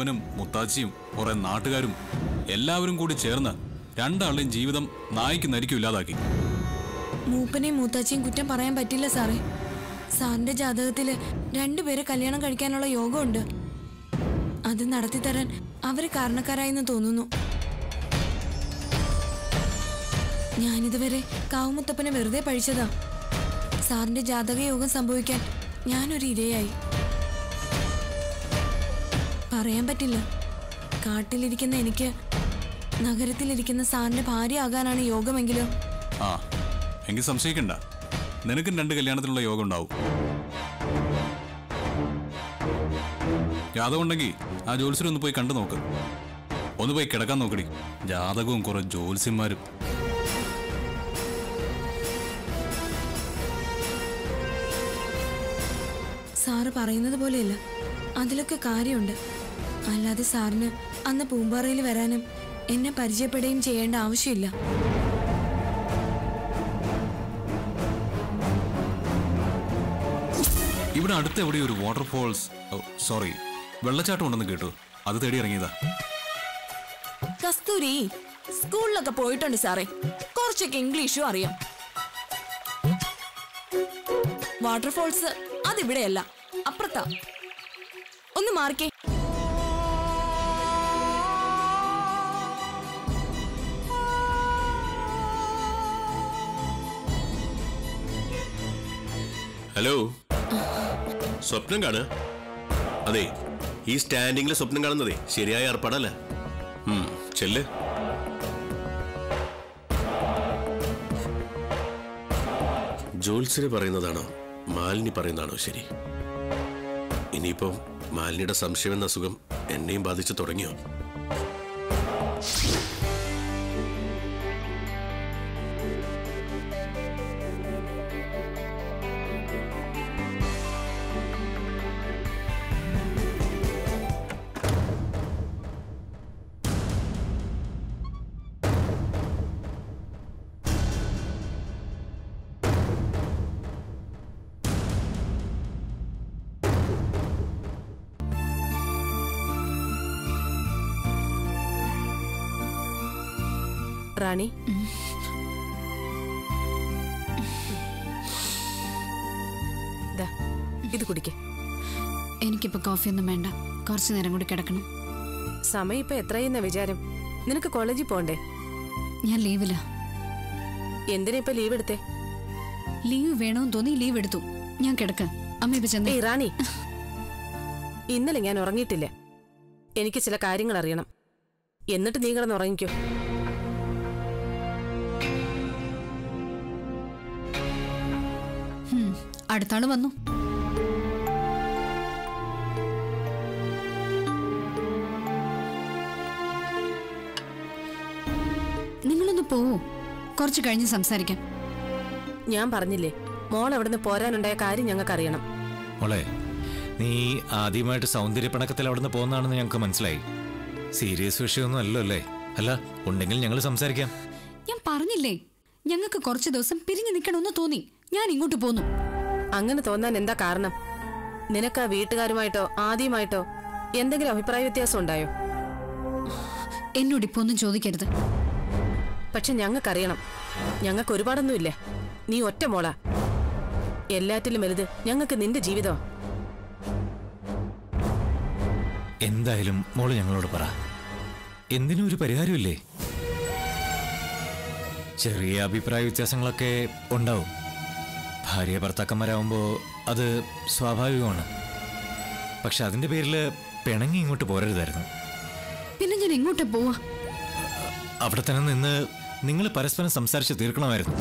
മൂപ്പനും മുത്താച്ചിയും കുറെ നാട്ടുകാരും എല്ലാവരും കൂടി ചേർന്ന് രണ്ടാളുടെയും ജീവിതം നായ്ക്ക് നരിക്കും ഇല്ലാതാക്കി മൂപ്പനെയും മൂത്താച്ചിയും കുറ്റം പറയാൻ പറ്റില്ല സാറേ സാറിന്റെ ജാതകത്തില് രണ്ടുപേരെ കല്യാണം കഴിക്കാനുള്ള യോഗമുണ്ട് അത് നടത്തിത്തരാൻ അവര് കാരണക്കാരായെന്ന് തോന്നുന്നു ഞാനിതുവരെ കാവുമുത്തപ്പനെ വെറുതെ പഴിച്ചതാ സാറിന്റെ ജാതക യോഗം സംഭവിക്കാൻ ഞാനൊരു ഇരയായി പറയാൻ പറ്റില്ല കാട്ടിലിരിക്കുന്ന എനിക്ക് നഗരത്തിലിരിക്കുന്ന സാറിന്റെ ഭാര്യ ആകാനാണ് യോഗമെങ്കിലും ആ എങ്കിൽ സംശയിക്കണ്ട നിനക്കും രണ്ട് കല്യാണത്തിനുള്ള യോഗം ഉണ്ടാവും ജാതകം ഉണ്ടെങ്കിൽ ആ ജോത്സ്യരെ ഒന്ന് പോയി കണ്ടു നോക്ക് ഒന്ന് പോയി കിടക്കാൻ നോക്കടി ജാതകവും കുറെ ജോത്സ്യന്മാരും സാറ് പറയുന്നത് പോലെയല്ല അതിലൊക്കെ കാര്യമുണ്ട് അല്ലാതെ സാറിന് അന്ന് പൂമ്പാറയിൽ വരാനും എന്നെ പരിചയപ്പെടുകയും ചെയ്യേണ്ട ആവശ്യമില്ല ഇവിടെ അടുത്ത് എവിടെയോ ഒരു വാട്ടർഫോൾസ് സോറി വെള്ളച്ചാട്ടം ഉണ്ടെന്ന് കേട്ടു അത് തേടി ഇറങ്ങിയതാ കസ്തൂരി സ്കൂളിലൊക്കെ പോയിട്ടുണ്ട് സാറേ കുറച്ചൊക്കെ ഇംഗ്ലീഷും അറിയാം വാട്ടർഫോൾസ് അതിവിടെയല്ല അപ്പുറത്താ ഒന്ന് മാറിക്കേ ഹലോ സ്വപ്നം കാണുക അതെ ഈ സ്റ്റാൻഡിങ്ങിൽ സ്വപ്നം കാണുന്നതേ ശരിയായ ഏർപ്പാടല്ല ഉം, ചെല്ല് ജോത്സ്യന് പറയുന്നതാണോ മാലിനി പറയുന്നതാണോ ശരി ഇനിയിപ്പം മാലിനിയുടെ സംശയം എന്ന അസുഖം എന്നെയും ബാധിച്ചു തുടങ്ങിയോ റാണി ദാ, ഇത് കുടിക്കേ എനിക്കിപ്പോ കോഫിയൊന്നും വേണ്ട കുറച്ചു നേരം കൂടി കിടക്കണം സമയം ഇപ്പൊ എത്രയെന്ന വിചാരം നിനക്ക് കോളേജിൽ പോണ്ടേ ഞാൻ ലീവില്ല എന്തിനാ ഇപ്പൊ ലീവ് എടുത്തേ ലീവ് വേണമെന്ന് തോന്നി ലീവ് എടുത്തു ഞാൻ കിടക്ക അമ്മ ഇപ്പൊ ചെന്നേ ഏയ് റാണി ഇന്നലെ ഞാൻ ഉറങ്ങിയിട്ടില്ല എനിക്ക് ചില കാര്യങ്ങൾ അറിയണം എന്നിട്ട് നീ കിടന്ന് ഉറങ്ങിക്കോ ഹും, അടുത്താള് വന്നു നിങ്ങളൊന്ന് പോവോ കുറച്ച് കഴിഞ്ഞ് സംസാരിക്കാം ഞാൻ പറഞ്ഞില്ലേ മോൾ അവിടുന്ന് പോരാനുണ്ടായ കാര്യം ഞങ്ങൾക്ക് അറിയണം മോളെ നീ ആദ്യമായിട്ട് സൗന്ദര്യപ്പണക്കത്തിൽ അവിടുന്ന് പോകുന്നതാണെന്ന് ഞങ്ങൾക്ക് മനസ്സിലായി സീരിയസ് വിഷയമൊന്നും അല്ലല്ലോ അല്ലേ അല്ല ഉണ്ടെങ്കിൽ ഞങ്ങൾ സംസാരിക്കാം ഞാൻ പറഞ്ഞില്ലേ ഞങ്ങൾക്ക് കുറച്ച് ദിവസം പിരിഞ്ഞു നിൽക്കണമെന്ന് തോന്നി ഞാൻ ഇങ്ങോട്ട് പോന്നു അങ്ങനെ തോന്നാൻ എന്താ കാരണം നിനക്ക് ആ വീട്ടുകാരുമായിട്ടോ ആദ്യമായിട്ടോ എന്തെങ്കിലും അഭിപ്രായ വ്യത്യാസം ഉണ്ടായോ എന്നോട് ഇപ്പൊ ഒന്നും ചോദിക്കരുത് പക്ഷെ ഞങ്ങൾക്കറിയണം ഞങ്ങൾക്ക് ഒരുപാടൊന്നുമില്ല നീ ഒറ്റ മോളാ എല്ലാറ്റിലും വലുത് ഞങ്ങൾക്ക് നിന്റെ ജീവിതം എന്തായാലും മോള് ഞങ്ങളോട് പറ എന്തിനും ഒരു പരിഹാരമില്ലേ ചെറിയ അഭിപ്രായ വ്യത്യാസങ്ങളൊക്കെ ഉണ്ടാവും ഭാര്യ ഭർത്താക്കന്മാരാവുമ്പോൾ അത് സ്വാഭാവികമാണ് പക്ഷെ അതിന്റെ പേരിൽ പിണങ്ങി ഇങ്ങോട്ട് പോരരുതായിരുന്നു പിന്നെ ഞാൻ എങ്ങോട്ട് പോവാ അവിടെ തന്നെ നിന്ന് നിങ്ങൾ പരസ്പരം സംസാരിച്ച് തീർക്കണമായിരുന്നു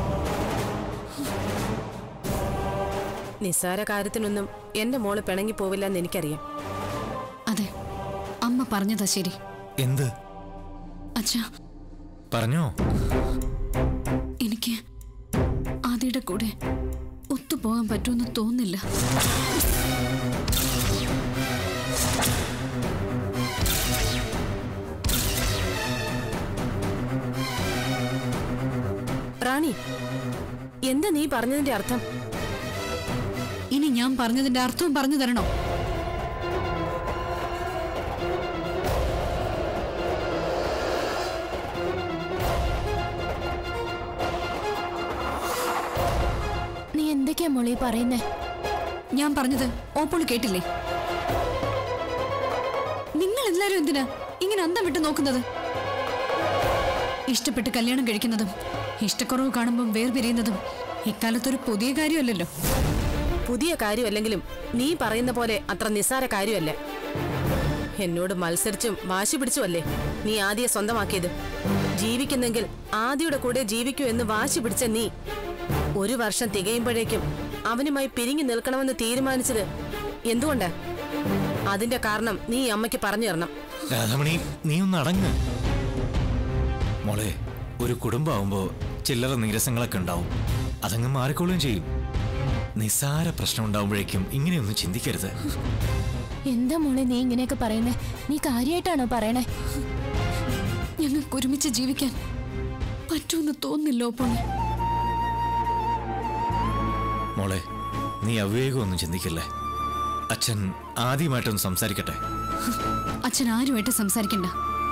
നിസ്സാര കാര്യത്തിനൊന്നും എന്റെ മോള് പിണങ്ങി പോവില്ല എന്ന് എനിക്കറിയാം അതെ അമ്മ പറഞ്ഞതാ ശരി എന്ത് അച്ഛാ പറഞ്ഞോ എനിക്ക് ആദിയുടെ കൂടെ ഒത്തുപോകാൻ പറ്റുമെന്ന് തോന്നില്ല റാണി എന്താ നീ പറഞ്ഞതിന്റെ അർത്ഥം ഇനി ഞാൻ പറഞ്ഞതിന്റെ അർത്ഥവും പറഞ്ഞു തരണോ എന്തൊക്കെയാ മോളെ പറയുന്നേ ഞാൻ പറഞ്ഞത് ഓപ്പോൾ കേട്ടില്ലേ നിങ്ങൾ എല്ലാരും എന്തിനാ ഇങ്ങനെ അന്തം വിട്ട് നോക്കുന്നത് ഇഷ്ടപ്പെട്ട് കല്യാണം കഴിക്കുന്നതും ഇഷ്ടക്കുറവ് കാണുമ്പോൾ വേർപിരിയുന്നതും ഇക്കാലത്തൊരു പുതിയ കാര്യമല്ലല്ലോ പുതിയ കാര്യമല്ലെങ്കിലും നീ പറയുന്ന പോലെ അത്ര നിസ്സാര കാര്യമല്ല എന്നോട് മത്സരിച്ചും വാശി പിടിച്ചുമല്ലേ നീ ആദ്യ സ്വന്തമാക്കിയത് ജീവിക്കുന്നെങ്കിൽ ആദ്യയുടെ കൂടെ ജീവിക്കൂ എന്ന് വാശി പിടിച്ച നീ ഒരു വർഷം തികയുമ്പോഴേക്കും അവനുമായി പിരിഞ്ഞു നിൽക്കണമെന്ന് തീരുമാനിച്ചത് എന്തുകൊണ്ടാ അതിന്റെ കാരണം നീ ഈ അമ്മയ്ക്ക് പറഞ്ഞു തരണം രാധാമണി നീ ഒന്ന് അടങ്ങ് മോളെ ഒരു കുടുംബമാവുമ്പോ ചില്ലറ നീരസങ്ങളൊക്കെ ഉണ്ടാവും അതങ്ങ് മാറിക്കൊള്ളുകയും ചെയ്യും നിസ്സാര പ്രശ്നം ഉണ്ടാവുമ്പോഴേക്കും ഇങ്ങനെയൊന്നും ചിന്തിക്കരുത് എന്താ മോളെ നീ ഇങ്ങനെയൊക്കെ പറയുന്നേ നീ കാര്യമായിട്ടാണോ പറയണേ ഞങ്ങൾക്ക് ഒരുമിച്ച് ജീവിക്കാൻ പറ്റുമെന്ന് തോന്നില്ല ഓപ്പോളെ മോളെ നീ അവിവേകമൊന്നും ചിന്തിക്കല്ലേ അച്ഛൻ ആദ്യമായിട്ടൊന്ന് സംസാരിക്കട്ടെ അച്ഛൻ ആരുമായിട്ട് സംസാരിക്കണ്ട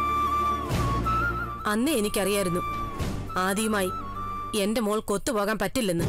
അന്നേ എനിക്കറിയായിരുന്നു ആദ്യമായി എന്റെ മോൾ കൊത്തുപോകാൻ പറ്റില്ലെന്ന്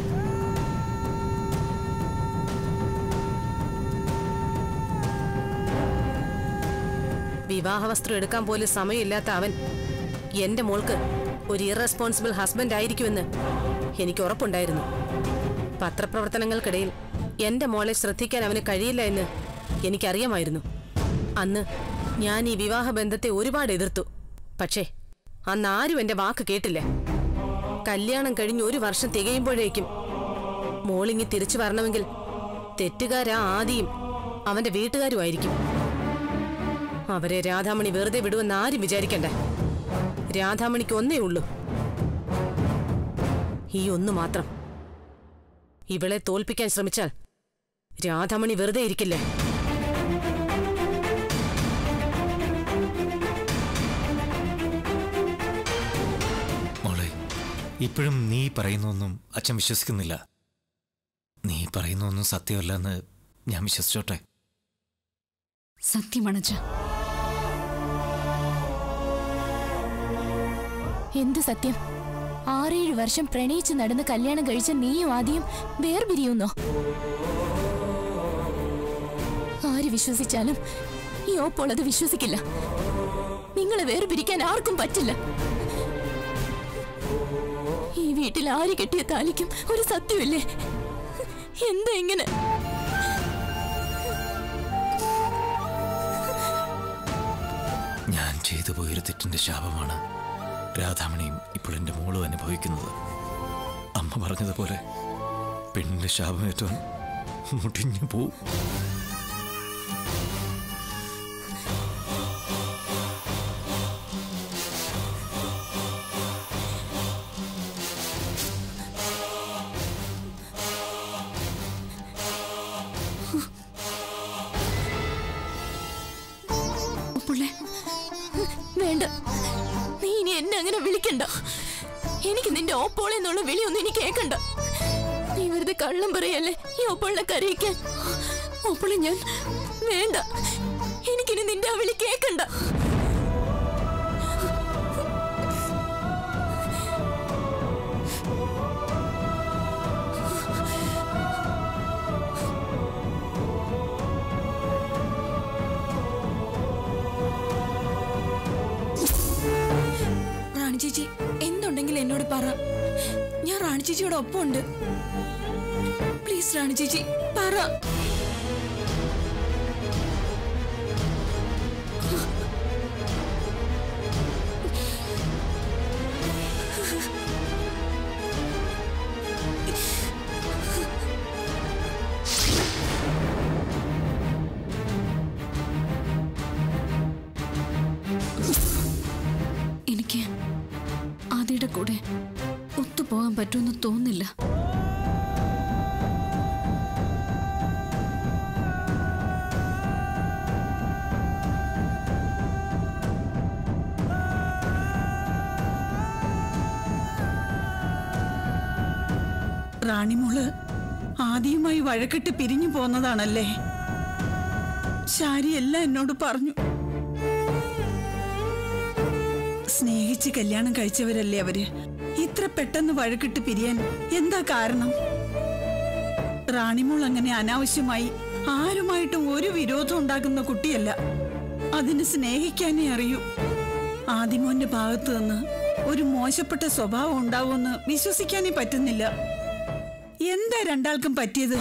വിവാഹവസ്ത്രം എടുക്കാൻ പോലും സമയമില്ലാത്ത അവൻ എന്റെ മോൾക്ക് ഒരു ഇറസ്പോൺസിബിൾ ഹസ്ബൻഡ് ആയിരിക്കുമെന്ന് എനിക്ക് ഉറപ്പുണ്ടായിരുന്നു പത്രപ്രവർത്തനങ്ങൾക്കിടയിൽ എന്റെ മോളെ ശ്രദ്ധിക്കാൻ അവന് കഴിയില്ല എന്ന് എനിക്കറിയാമായിരുന്നു അന്ന് ഞാൻ ഈ വിവാഹ ബന്ധത്തെ ഒരുപാട് എതിർത്തു പക്ഷേ അന്ന് ആരും എന്റെ വാക്ക് കേട്ടില്ല കല്യാണം കഴിഞ്ഞ് ഒരു വർഷം തികയുമ്പോഴേക്കും മോളിങ്ങി തിരിച്ചു വരണമെങ്കിൽ തെറ്റുകാരാ ആദിയും അവന്റെ വീട്ടുകാരുമായിരിക്കും അവരെ രാധാമണി വെറുതെ വിടുമെന്ന് ആരും വിചാരിക്കണ്ട രാധാമണിക്ക് ഒന്നേ ഉള്ളൂ ഈ ഒന്ന് മാത്രം ഇവളെ തോൽപ്പിക്കാൻ ശ്രമിച്ചാൽ രാധാമണി വെറുതെ ഇരിക്കില്ല മോളെ ഇപ്പോഴും നീ പറയുന്നൊന്നും അച്ഛൻ വിശ്വസിക്കുന്നില്ല നീ പറയുന്നൊന്നും സത്യമല്ലെന്ന് ഞാൻ വിശ്വസിച്ചോട്ടെ സത്യമാണച്ച എന്ത് സത്യം ആറേഴ് വർഷം പ്രണയിച്ച് നടന്ന് കല്യാണം കഴിച്ച നീയും ആദ്യം വേർപിരിയുന്നോ ആര് വിശ്വസിച്ചാലും ഈ ഓപ്പോൾ അത് വിശ്വസിക്കില്ല നിങ്ങളെ വേർപിരിക്കാൻ ആർക്കും പറ്റില്ല ഈ വീട്ടിൽ ആര് കെട്ടിയ താലിക്കും ഒരു സത്യമില്ലേ എന്താ ഇങ്ങനെ ഞാൻ ചെയ്തു പോയൊരു തെറ്റിന്റെ ശാപമാണ് രാധാമണിയും ഇപ്പോൾ എൻ്റെ മോളും അനുഭവിക്കുന്നത് അമ്മ പറഞ്ഞതുപോലെ പെണ്ണിന്റെ ശാപമേറ്റവൻ മുടിഞ്ഞു പോവും ഓപ്പോളെ വേണ്ട നീ ഇനി എന്നെ അങ്ങനെ വിളിക്കണ്ട എനിക്ക് നിന്റെ ഓപ്പോളെ എന്നുള്ള വിളിയൊന്നും ഇനി കേൾക്കണ്ട നീ വെറുതെ കള്ളം പറയല്ലേ ഈ ഓപ്പോളിനെ കരയിക്കാൻ ഓപ്പോളെ ഞാൻ വേണ്ട എനിക്കിനി നിന്റെ ആ വിളി കേൾക്കണ്ട റാണി ചേച്ചി എന്തുണ്ടെങ്കിലും എന്നോട് പറ ഞാൻ റാണി ചേച്ചിയുടെ ഒപ്പമുണ്ട് പ്ലീസ് റാണി ചേച്ചി പറ എനിക്ക് ആദിയുടെ കൂടെ ഒത്തുപോകാൻ പറ്റുമെന്ന് തോന്നുന്നില്ല റാണിമോള് ആദ്യമായി വഴക്കിട്ട് പിരിഞ്ഞു പോന്നതാണല്ലേ ശാരി എല്ലാം എന്നോട് പറഞ്ഞു സ്നേഹിച്ച് കല്യാണം കഴിച്ചവരല്ലേ അവര് ഇത്ര പെട്ടെന്ന് വഴക്കിട്ട് പിരിയാൻ എന്താ കാരണം റാണിമോൾ അങ്ങനെ അനാവശ്യമായി ആരുമായിട്ടും ഒരു വിരോധം ഉണ്ടാക്കുന്ന കുട്ടിയല്ല അതിന് സ്നേഹിക്കാനേ അറിയൂ ആദിമോന്റെ ഭാഗത്ത് നിന്ന് ഒരു മോശപ്പെട്ട സ്വഭാവം ഉണ്ടാവുമെന്ന് വിശ്വസിക്കാനേ പറ്റുന്നില്ല എന്താ രണ്ടാൾക്കും പറ്റിയത്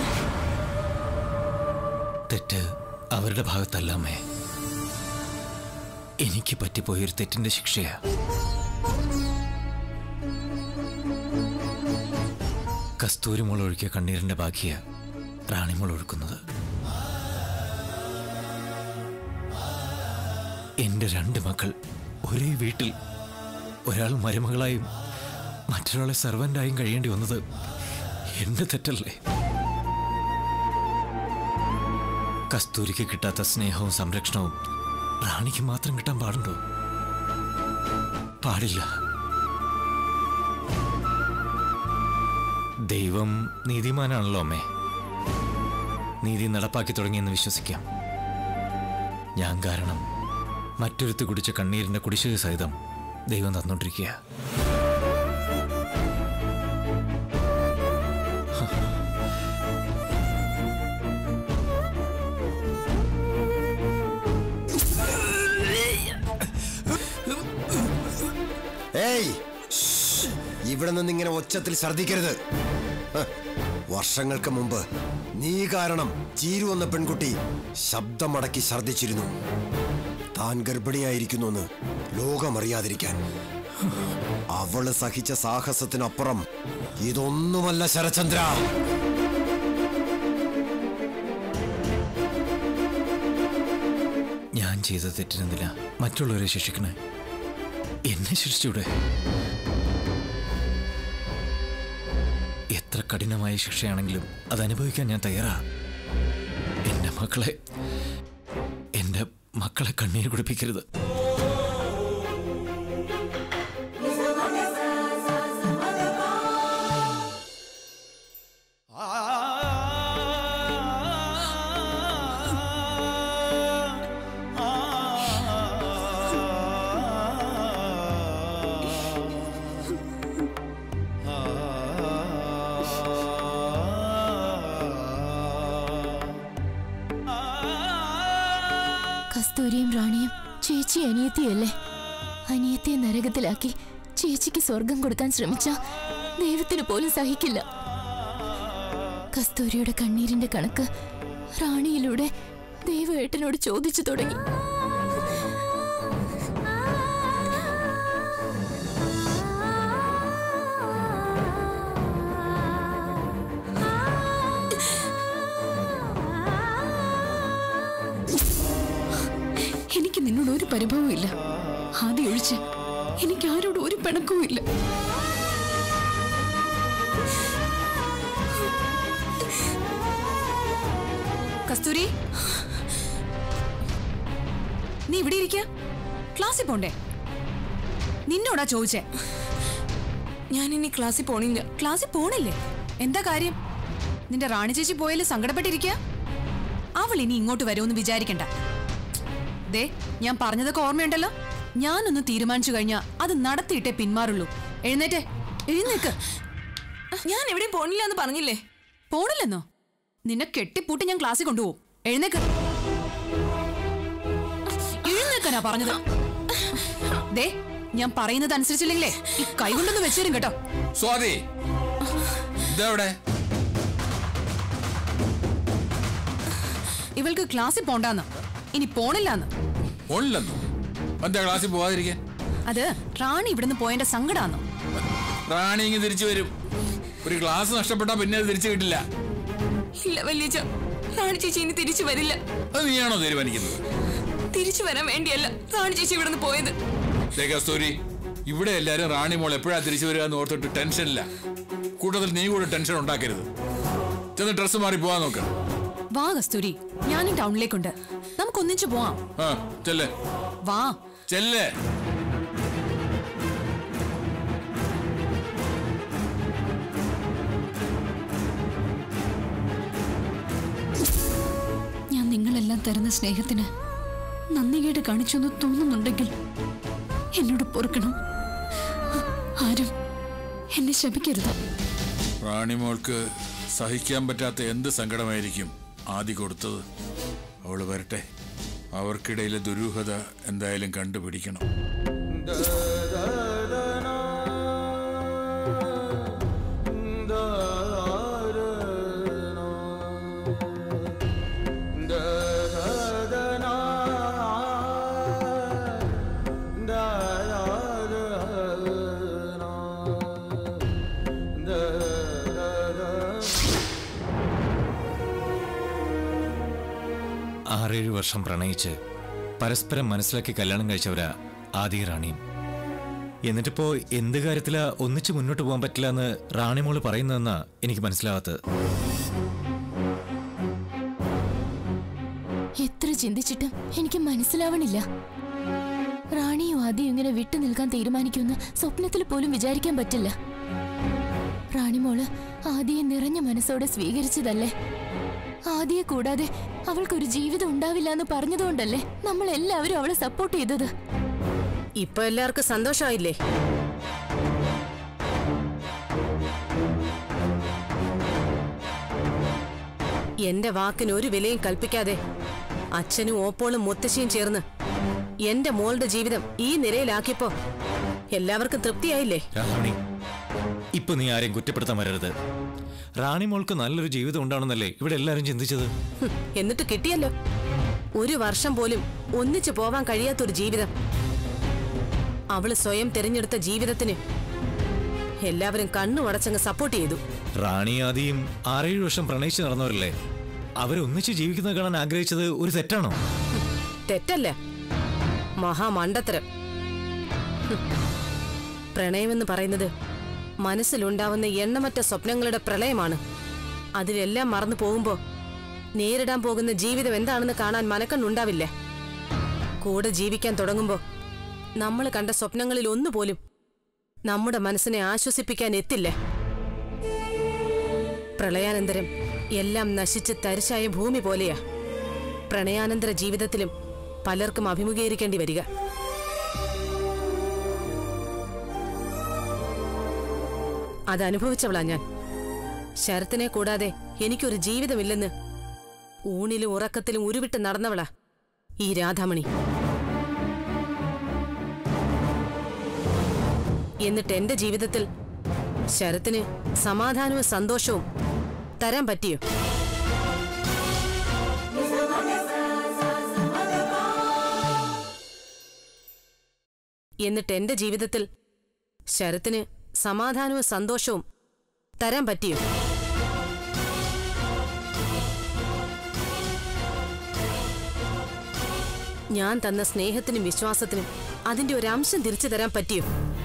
തെറ്റ് അവരുടെ ഭാഗത്തല്ല അമ്മേ എനിക്ക് പറ്റിപ്പോയൊരു തെറ്റിന്റെ ശിക്ഷയാ കസ്തൂരി മോൾ ഒഴുക്കിയ കണ്ണീരിന്റെ ബാക്കിയ റാണിമോൾ ഒഴുക്കുന്നത് എന്റെ രണ്ട് മക്കൾ ഒരേ വീട്ടിൽ ഒരാൾ മരുമകളായും മറ്റൊരാളെ സെർവൻ്റായും കഴിയേണ്ടി വന്നത് എന്റെ തെറ്റല്ലേ കസ്തൂരിക്ക് കിട്ടാത്ത സ്നേഹവും സംരക്ഷണവും റാണിക്ക് മാത്രം കിട്ടാൻ പാടുണ്ടോ പാടില്ല ദൈവം നീതിമാനാണല്ലോ അമ്മേ നീതി നടപ്പാക്കി തുടങ്ങിയെന്ന് വിശ്വസിക്കാം ഞാൻ കാരണം മറ്റൊരുത്ത് കുടിച്ച കണ്ണീരിന്റെ കുടിശ്ശിക സഹിതം ദൈവം തന്നോണ്ടിരിക്കുക ഏയ് ശ്ശ്. ഇവിടെ നിന്ന് ഇങ്ങനെ ഒച്ചത്തിൽ ഛർദ്ദിക്കരുത് ഹ്. വർഷങ്ങൾക്ക് മുമ്പ് നീ കാരണം ചീരു എന്ന പെൺകുട്ടി ശബ്ദമടക്കി ഛർദ്ദിച്ചിരുന്നു താൻ ഗർഭിണിയായിരിക്കുന്നുവെന്ന് ലോകമറിയാതിരിക്കാൻ അവള് സഹിച്ച സാഹസത്തിനപ്പുറം ഇതൊന്നുമല്ല ശരചന്ദ്ര ഞാൻ ചെയ്ത തെറ്റിനെന്തിനാ മറ്റുള്ളവരെ ശിക്ഷിക്കണേ എന്നെ ശിക്ഷിച്ചൂടെ എത്ര കഠിനമായ ശിക്ഷയാണെങ്കിലും അത് അനുഭവിക്കാൻ ഞാൻ തയ്യാറാ എന്റെ മക്കളെ എന്റെ മക്കളെ കണ്ണീര് കുടിപ്പിക്കരുത് കസ്തൂരിയും റാണിയും ചേച്ചി അനിയത്തിയല്ലേ അനിയത്തിയെ നരകത്തിലാക്കി ചേച്ചിക്ക് സ്വർഗം കൊടുക്കാൻ ശ്രമിച്ച ദൈവത്തിന് പോലും സഹിക്കില്ല കസ്തൂരിയുടെ കണ്ണീരിന്റെ കണക്ക് റാണിയിലൂടെ ദൈവേട്ടനോട് ചോദിച്ചു തുടങ്ങി എനിക്ക് നിന്നോട് ഒരു പരിഭവവും ഇല്ല ആദ്യം ഒഴിച്ച് എനിക്ക് ആരോടും ഒരു പിണക്കവും ഇല്ല കസ്തൂരി നീ ഇവിടെ ഇരിക്ക ക്ലാസ്സിൽ പോണ്ടേ നിന്നോടാ ചോദിച്ചേ ഞാൻ ഇനി ക്ലാസ്സിൽ പോണില്ല ക്ലാസ്സിൽ പോണില്ലേ എന്താ കാര്യം നിന്റെ റാണി ചേച്ചി പോയാലും സങ്കടപ്പെട്ടിരിക്കുക അവൾ ഇനി ഇങ്ങോട്ട് വരുമെന്ന് വിചാരിക്കണ്ട ദേ ഞാൻ പറഞ്ഞതൊക്കെ ഓർമ്മയുണ്ടല്ലോ ഞാനൊന്ന് തീരുമാനിച്ചു കഴിഞ്ഞാ അത് നടത്തിയിട്ടേ പിന്മാറുള്ളൂ എഴുന്നേറ്റേ എഴുന്നേക്ക് ഞാൻ എവിടെയും പോണില്ല എന്ന് പറഞ്ഞില്ലേ പോണില്ലെന്നോ നിന്നെ കെട്ടിപ്പൂട്ടി ഞാൻ ക്ലാസ്സിൽ കൊണ്ടുപോകും എഴുന്നേക്ക് എഴുന്നേക്കാനാ പറഞ്ഞത് ദേ ഞാൻ പറയുന്നത് അനുസരിച്ചില്ലെങ്കിലേ ഈ കൈ കൊണ്ടൊന്ന് വെച്ചേരും കേട്ടോ സ്വാതി ഇതെവിടെ ഇവൾക്ക് ക്ലാസ്സിൽ പോണ്ടാന്ന് ഇനി പോണില്ലാന്ന് ഉള്ളെന്നു എന്താ ക്ലാസ്സിൽ പോവാതിരിക്കാൻ അത് റാണി ഇവിടുന്ന് പോയതിന്റെ സങ്കടാന്നോ റാണി ഇങ്ങ് തിരിച്ചു വരും ഒരു ക്ലാസ് നഷ്ടപ്പെട്ടാ പിന്നെ അത് തിരിച്ചു കിട്ടില്ല ഇല്ല വല്യച്ച റാണി ചേച്ചി ഇനി തിരിച്ചു വരില്ല അത് നീയാണോ തീരുമാനിക്കുന്നത് തിരിച്ചു വരാൻ വേണ്ടിയല്ല റാണി ചേച്ചി ഇവിടുന്ന് പോയത് ദേ കസ്തൂരി ഇവിടെ എല്ലാരും റാണി മോൾ എപ്പോഴാ തിരിച്ചു വരിക എന്ന് ഓർത്തിട്ട് ടെൻഷനില്ല കൂട്ടത്തിൽ നീ കൂടെ ടെൻഷൻ ഉണ്ടാക്കരുത് ചെന്ന് ഡ്രസ്സ് മാറി പോവാൻ നോക്ക് വാ കസ്തൂരി ഞാനും ടൗണിലേക്കുണ്ട് നമുക്ക് ഒന്നിച്ചു പോവാം ആ ചെല്ലേ വാ ചെല്ലേ ഞാൻ നിങ്ങളെല്ലാം തരുന്ന സ്നേഹത്തിന് നന്ദി കേട് കാണിച്ചെന്ന് തോന്നുന്നുണ്ടെങ്കിൽ എന്നോട് പൊറുക്കണം ആരും എന്നെ ശപിക്കരുത് റാണിമോൾക്ക് സഹിക്കാൻ പറ്റാത്ത എന്ത് സങ്കടമായിരിക്കും ആദ്യ കൊടുത്തത് അവള് വരട്ടെ അവർക്കിടയിലെ ദുരൂഹത എന്തായാലും കണ്ടുപിടിക്കണം ആറേഴ് വർഷം പ്രണയിച്ച് പരസ്പരം മനസ്സിലാക്കി കല്യാണം കഴിച്ചവരാ ആദി റാണിയും എന്നിട്ടിപ്പോ എന്ത് കാര്യത്തിലാ ഒന്നിച്ച് മുന്നോട്ട് പോകാൻ പറ്റില്ല എന്ന് റാണിമോള് പറയുന്നതെന്നാ എനിക്ക് മനസ്സിലാവാത്തത് എത്ര ചിന്തിച്ചിട്ടും എനിക്ക് മനസ്സിലാവണില്ല റാണിയും ആദ്യം ഇങ്ങനെ വിട്ടു നിൽക്കാൻ തീരുമാനിക്കുമെന്ന് സ്വപ്നത്തിൽ പോലും വിചാരിക്കാൻ പറ്റില്ല റാണിമോള് ആദിയെ നിറഞ്ഞ മനസ്സോടെ സ്വീകരിച്ചതല്ലേ ആദിയെ കൂടാതെ അവൾക്കൊരു ജീവിതം ഉണ്ടാവില്ല എന്ന് പറഞ്ഞതുകൊണ്ടല്ലേ നമ്മൾ എല്ലാവരും അവളെ സപ്പോർട്ട് ചെയ്തത് ഇപ്പൊ എല്ലാവർക്കും സന്തോഷമായില്ലേ എന്റെ വാക്കിന് ഒരു വിലയും കൽപ്പിക്കാതെ അച്ഛനും ഓപ്പോളും മുത്തശ്ശിയും ചേർന്ന് എന്റെ മോളുടെ ജീവിതം ഈ നിലയിലാക്കിയപ്പോ എല്ലാവർക്കും തൃപ്തിയായില്ലേ രാധാമണി ഇപ്പൊ നീ ആരെയും കുറ്റപ്പെടുത്താൻ വരരുത് റാണിമോൾക്ക് നല്ലൊരു ജീവിതം ഉണ്ടാണെന്നല്ലേ ഇവിടെ എല്ലാരും ചിന്തിച്ചത് ഹും, എന്നിട്ട് കിട്ടിയല്ലോ ഒരു വർഷം പോലും ഒന്നിച്ചു പോവാൻ കഴിയാത്തൊരു ജീവിതം അവള് സ്വയം തിരഞ്ഞെടുത്ത ജീവിതത്തിന് എല്ലാവരും കണ്ണു അടച്ചങ്ങ് സപ്പോർട്ട് ചെയ്തു റാണി ആദിയും ആറേഴ് വർഷം പ്രണയിച്ച് നടന്നവരല്ലേ അവരൊന്നിച്ച് ജീവിക്കുന്നത് കാണാൻ ആഗ്രഹിച്ചത് ഒരു തെറ്റാണോ തെറ്റല്ല മഹാമണ്ടത്തരം ഹും. പ്രണയമെന്ന് പറയുന്നത് മനസ്സിലുണ്ടാവുന്ന എണ്ണമറ്റ സ്വപ്നങ്ങളുടെ പ്രളയമാണ് അതിലെല്ലാം മറന്നു പോകുമ്പോ നേരിടാൻ പോകുന്ന ജീവിതം എന്താണെന്ന് കാണാൻ മനക്കണ്ണുണ്ടാവില്ല കൂടെ ജീവിക്കാൻ തുടങ്ങുമ്പോ നമ്മൾ കണ്ട സ്വപ്നങ്ങളിൽ ഒന്നുപോലും നമ്മുടെ മനസ്സിനെ ആശ്വസിപ്പിക്കാൻ എത്തില്ല പ്രളയാനന്തരം എല്ലാം നശിച്ച് തരിശായ ഭൂമി പോലെയാ പ്രണയാനന്തര ജീവിതത്തിലും പലർക്കും അഭിമുഖീകരിക്കേണ്ടി വരിക അതനുഭവിച്ചവളാ ഞാൻ ശരത്തിനെ കൂടാതെ എനിക്കൊരു ജീവിതമില്ലെന്ന് ഊണിലും ഉറക്കത്തിലും ഉരുവിട്ട് നടന്നവളാ ഈ രാധാമണി എന്നിട്ട് എന്റെ ജീവിതത്തിൽ ശരത്തിന് സമാധാനവും സന്തോഷവും തരാൻ പറ്റിയോ എന്നിട്ട് എന്റെ ജീവിതത്തിൽ ശരത്തിന് സമാധാനവും സന്തോഷവും തരാൻ പറ്റിയോ ഞാൻ തന്ന സ്നേഹത്തിനും വിശ്വാസത്തിനും അതിന്റെ ഒരു അംശം തിരിച്ചു തരാൻ പറ്റിയോ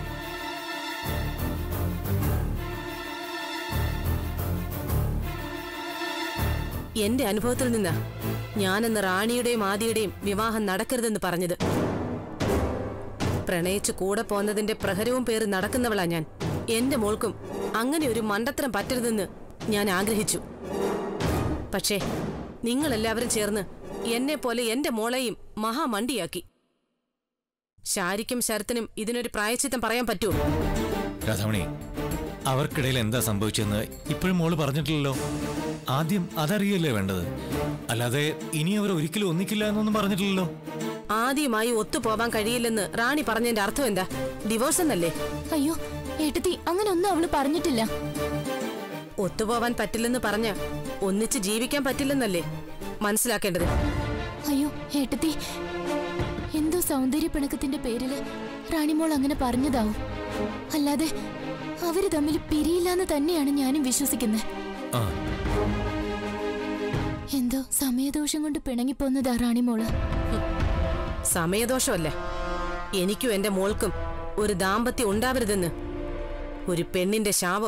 എന്റെ അനുഭവത്തിൽ നിന്ന് ഞാനെന്ന് റാണിയുടെയും ആദിയുടെയും വിവാഹം നടക്കരുതെന്ന് പറഞ്ഞത് പ്രണയിച്ച് കൂടെ പോന്നതിന്റെ പ്രഹരവും പേര് നടക്കുന്നവളാ ഞാൻ എന്റെ മോൾക്കും അങ്ങനെ ഒരു മണ്ടത്തരം പറ്റരുതെന്ന് ഞാൻ ആഗ്രഹിച്ചു പക്ഷേ നിങ്ങളെല്ലാവരും ചേർന്ന് എന്നെ പോലെ എന്റെ മോളെയും മഹാമണ്ടിയാക്കി ശാരിക്കും ശരത്തിനും ഇതിനൊരു പ്രായച്ചിത്തം പറയാൻ പറ്റുമോ രാധാമണി അവർക്കിടയിൽ എന്താ സംഭവിച്ചെന്ന് ഇപ്പോഴും മോള് പറഞ്ഞിട്ടില്ലല്ലോ ആദ്യം അതറിയല്ലേ വേണ്ടത് അല്ലാതെ ഇനി അവർ ഒരിക്കലും ഒന്നിക്കില്ല എന്നൊന്നും പറഞ്ഞിട്ടില്ലല്ലോ ആദ്യമായി ഒത്തുപോവാൻ കഴിയില്ലെന്ന് റാണി പറഞ്ഞതിന്റെ അർത്ഥം എന്താ ഡിവോഴ്സ് എന്നല്ലേ അയ്യോ ഏട്ടത്തി അങ്ങനെ ഒന്നും അവള് പറഞ്ഞിട്ടില്ല ഒത്തുപോവാൻ പറ്റില്ലെന്ന് പറഞ്ഞ ഒന്നിച്ച് ജീവിക്കാൻ പറ്റില്ലെന്നല്ലേ മനസ്സിലാക്കേണ്ടത് അയ്യോ ഏട്ടത്തി എന്തോ സൗന്ദര്യ പിണക്കത്തിന്റെ പേരില് റാണിമോൾ അങ്ങനെ പറഞ്ഞതാവും അല്ലാതെ അവര് തമ്മിൽ പിരിയില്ലാന്ന് തന്നെയാണ് ഞാനും വിശ്വസിക്കുന്നത് ആ എന്തോ സമയദോഷം കൊണ്ട് പിണങ്ങിപ്പോന്നതാ റാണിമോള് സമയദോഷമല്ല എനിക്കും എന്റെ മോൾക്കും ഒരു ദാമ്പത്യം ഉണ്ടാവരുതെന്ന് ഒരു പെണ്ണിന്റെ ശാപോ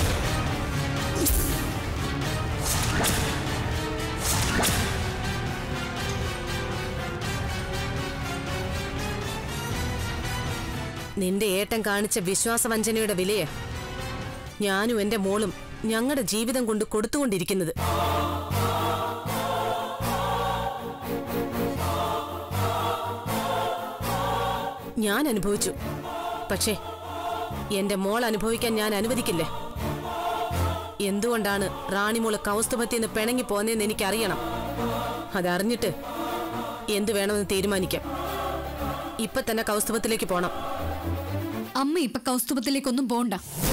നിന്റെ ഏട്ടൻ കാണിച്ച വിശ്വാസവഞ്ചനയുടെ വിലയെ ഞാനും എന്റെ മോളും ഞങ്ങളുടെ ജീവിതം കൊണ്ട് കൊടുത്തുകൊണ്ടിരിക്കുന്നത് ഞാൻ അനുഭവിച്ചു പക്ഷേ എന്റെ മോൾ അനുഭവിക്കാൻ ഞാൻ അനുവദിക്കില്ല എന്തുകൊണ്ടാണ് റാണിമോള് കൗസ്തുഭത്തിൽ പിണങ്ങി പോന്നതെന്ന് എനിക്കറിയണം അതറിഞ്ഞിട്ട് എന്തു വേണമെന്ന് തീരുമാനിക്കാം ഇപ്പൊ തന്നെ കൗസ്തുഭത്തിലേക്ക് പോണം അമ്മ ഇപ്പൊ കൗസ്തുഭത്തിലേക്കൊന്നും പോണ്ട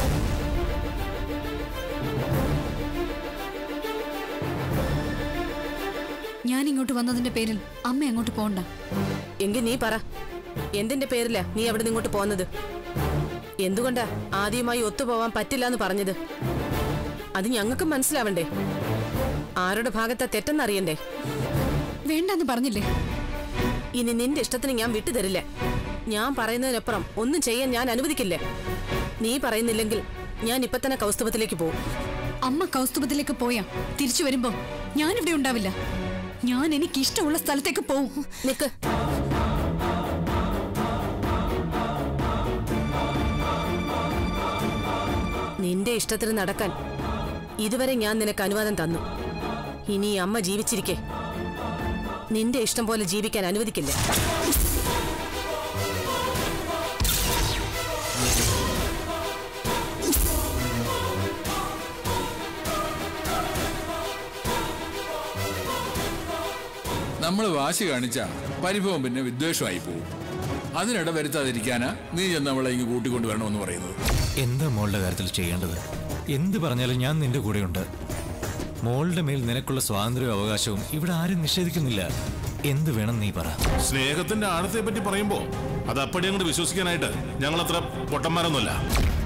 ഞാൻ ഇങ്ങോട്ട് വന്നതിന്റെ പേരിൽ അമ്മ അങ്ങോട്ട് പോണ്ട എങ്കിൽ നീ പറ എന്തിന്റെ പേരിലാ നീ അവിടെ ഇങ്ങോട്ട് പോന്നത് എന്തുകൊണ്ടാ ആദ്യമായി ഒത്തുപോവാൻ പറ്റില്ല എന്ന് പറഞ്ഞത് അത് ഞങ്ങൾക്ക് മനസ്സിലാവണ്ടേ ആരുടെ ഭാഗത്താ തെറ്റെന്നറിയണ്ടേ വേണ്ടെന്ന് പറഞ്ഞില്ലേ ഇനി നിന്റെ ഇഷ്ടത്തിന് ഞാൻ വിട്ടുതരില്ല ഞാൻ പറയുന്നതിനപ്പുറം ഒന്നും ചെയ്യാൻ ഞാൻ അനുവദിക്കില്ല നീ പറയുന്നില്ലെങ്കിൽ ഞാൻ ഇപ്പൊ തന്നെ കൗസ്തുഭത്തിലേക്ക് പോകും അമ്മ കൗസ്തുഭത്തിലേക്ക് പോയാ തിരിച്ചു വരുമ്പോ ഞാനിവിടെ ഉണ്ടാവില്ല ഞാൻ എനിക്ക് ഇഷ്ടമുള്ള സ്ഥലത്തേക്ക് പോവും നിക്ക് നിന്റെ ഇഷ്ടത്തിന് നടക്കാൻ ഇതുവരെ ഞാൻ നിനക്ക് അനുവാദം തന്നു ഇനി ഈ അമ്മ ജീവിച്ചിരിക്കെ നിന്റെ ഇഷ്ടം പോലെ ജീവിക്കാൻ അനുവദിക്കില്ല നമ്മൾ വാശി കാണിച്ച പരിഭവം പിന്നെ വിദ്വേഷമായി പോകും അതിനിട വരുത്താതിരിക്കാനാ നീ ചെന്ന് അവളെ ഇങ്ങ് കൂട്ടിക്കൊണ്ട് വരണമെന്ന് പറയുന്നത് എന്താ മോളുടെ കാര്യത്തിൽ ചെയ്യേണ്ടത് എന്ത് പറഞ്ഞാലും ഞാൻ നിന്റെ കൂടെയുണ്ട് മോളുടെ മേൽ നിനക്കുള്ള സ്വാതന്ത്ര്യവും അവകാശവും ഇവിടെ ആരും നിഷേധിക്കുന്നില്ല എന്ത് വേണം നീ പറ സ്നേഹത്തിന്റെ ആഴത്തെ പറ്റി പറയുമ്പോ അത് അപ്പടി അങ്ങോട്ട് വിശ്വസിക്കാനായിട്ട് ഞങ്ങൾ അത്ര പൊട്ടന്മാരൊന്നുമല്ല